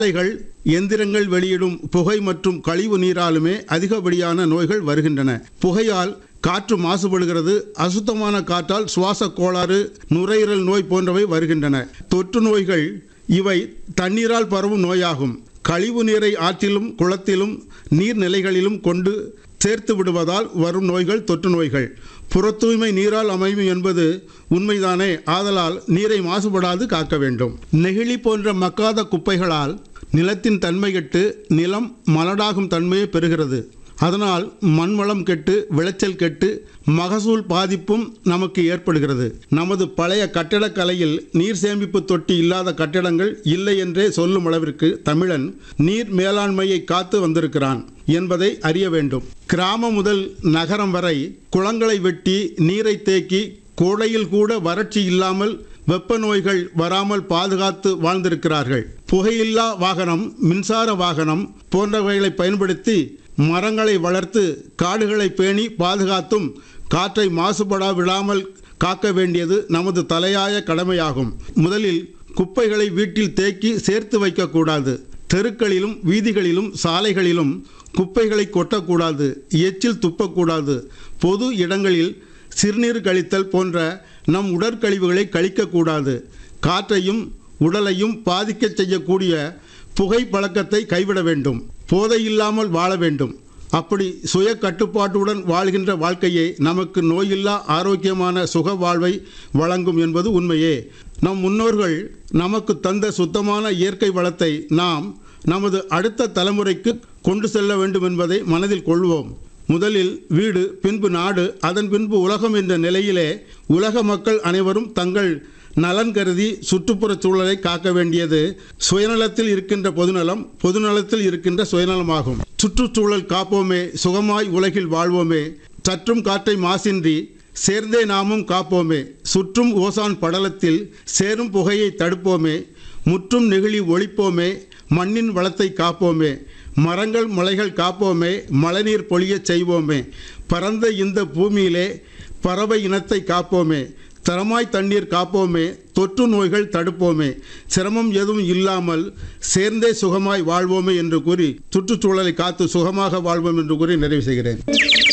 சாலைகள் எந்திரங்கள் வெளியிடும் புகை மற்றும் கழிவு நீராலுமே அதிகப்படியான நோய்கள் வருகின்றன புகையால் காற்று மாசுபடுகிறது அசுத்தமான காற்றால் சுவாச கோளாறு நுரையீரல் நோய் போன்றவை வருகின்றன தொற்று நோய்கள் இவை தண்ணீரால் பரவும் நோயாகும் கழிவு நீரை ஆற்றிலும் குளத்திலும் நீர்நிலைகளிலும் கொண்டு சேர்த்து விடுவதால் வரும் நோய்கள் தொற்று நோய்கள் புற தூய்மை நீரால் அமையும் என்பது உண்மைதானே ஆதலால் நீரை மாசுபடாது காக்க வேண்டும் நெகிழி போன்ற மக்காத குப்பைகளால் நிலத்தின் தன்மை கெட்டு நிலம் மலடாகும் தன்மையை பெறுகிறது அதனால் மண்வளம் கெட்டு விளைச்சல் கெட்டு மகசூல் பாதிப்பும் நமக்கு ஏற்படுகிறது நமது பழைய கட்டிடக்கலையில் நீர் சேமிப்பு தொட்டி இல்லாத கட்டிடங்கள் இல்லை என்றே சொல்லும் அளவிற்கு தமிழன் நீர் மேலாண்மையை காத்து வந்திருக்கிறான் என்பதை அறிய வேண்டும் கிராமம் முதல் நகரம் வரை குளங்களை வெட்டி நீரை தேக்கி கோடையில் கூட வறட்சி இல்லாமல் வெப்ப நோய்கள் வராமல் பாதுகாத்து வாழ்ந்திருக்கிறார்கள் புகையில்லா வாகனம் மின்சார வாகனம் போன்றவைகளை பயன்படுத்தி மரங்களை வளர்த்து காடுகளை பேணி பாதுகாத்தும் காற்றை மாசுபடா விடாமல் காக்க வேண்டியது நமது தலையாய கடமையாகும் முதலில் குப்பைகளை வீட்டில் தேக்கி சேர்த்து வைக்கக்கூடாது தெருக்களிலும் வீதிகளிலும் சாலைகளிலும் குப்பைகளை கொட்டக்கூடாது எச்சில் துப்பக்கூடாது பொது இடங்களில் சிறுநீர் கழித்தல் போன்ற நம் உடற்கழிவுகளை கழிக்கக்கூடாது காற்றையும் உடலையும் பாதிக்கச் செய்யக்கூடிய புகை பழக்கத்தை கைவிட வேண்டும் போதை இல்லாமல் வாழ வேண்டும் அப்படி சுய கட்டுப்பாட்டுடன் வாழ்கின்ற வாழ்க்கையே நமக்கு நோயில்லா ஆரோக்கியமான சுக வாழ்வை வழங்கும் என்பது உண்மையே நம் முன்னோர்கள் நமக்கு தந்த சுத்தமான இயற்கை வளத்தை நாம் நமது அடுத்த தலைமுறைக்கு கொண்டு செல்ல வேண்டும் என்பதை மனதில் கொள்வோம் முதலில் வீடு பின்பு நாடு அதன் பின்பு உலகம் என்ற நிலையிலே உலக மக்கள் அனைவரும் தங்கள் நலன் கருதி சுற்றுப்புறச் சூழலை காக்க வேண்டியது சுயநலத்தில் இருக்கின்ற பொதுநலம் பொதுநலத்தில் இருக்கின்ற சுயநலமாகும் சுற்றுச்சூழல் காப்போமே சுகமாய் உலகில் வாழ்வோமே சற்றும் காற்றை மாசின்றி சேர்ந்தே நாமும் காப்போமே சுற்றும் ஓசான் படலத்தில் சேரும் புகையை தடுப்போமே முற்றும் நெகிழி ஒழிப்போமே மண்ணின் வளத்தை காப்போமே மரங்கள் மலைகள் காப்போமே மழைநீர் பொழியச் செய்வோமே பரந்த இந்த பூமியிலே பறவை இனத்தை காப்போமே தரமாய் தண்ணீர் காப்போமே தொற்று நோய்கள் தடுப்போமே சிரமம் எதுவும் இல்லாமல் சேர்ந்தே சுகமாய் வாழ்வோமே என்று கூறி சுற்றுச்சூழலை காத்து சுகமாக வாழ்வோம் என்று கூறி நிறைவு செய்கிறேன்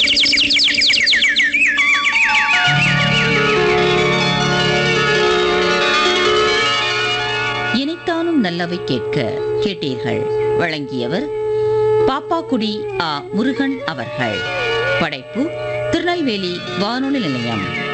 இனித்தானும் நல்லவை கேட்க கேட்டீர்கள் வழங்கியவர் பாப்பாக்குடி ஆ முருகன் அவர்கள் படைப்பு திருநெல்வேலி வானொலி நிலையம்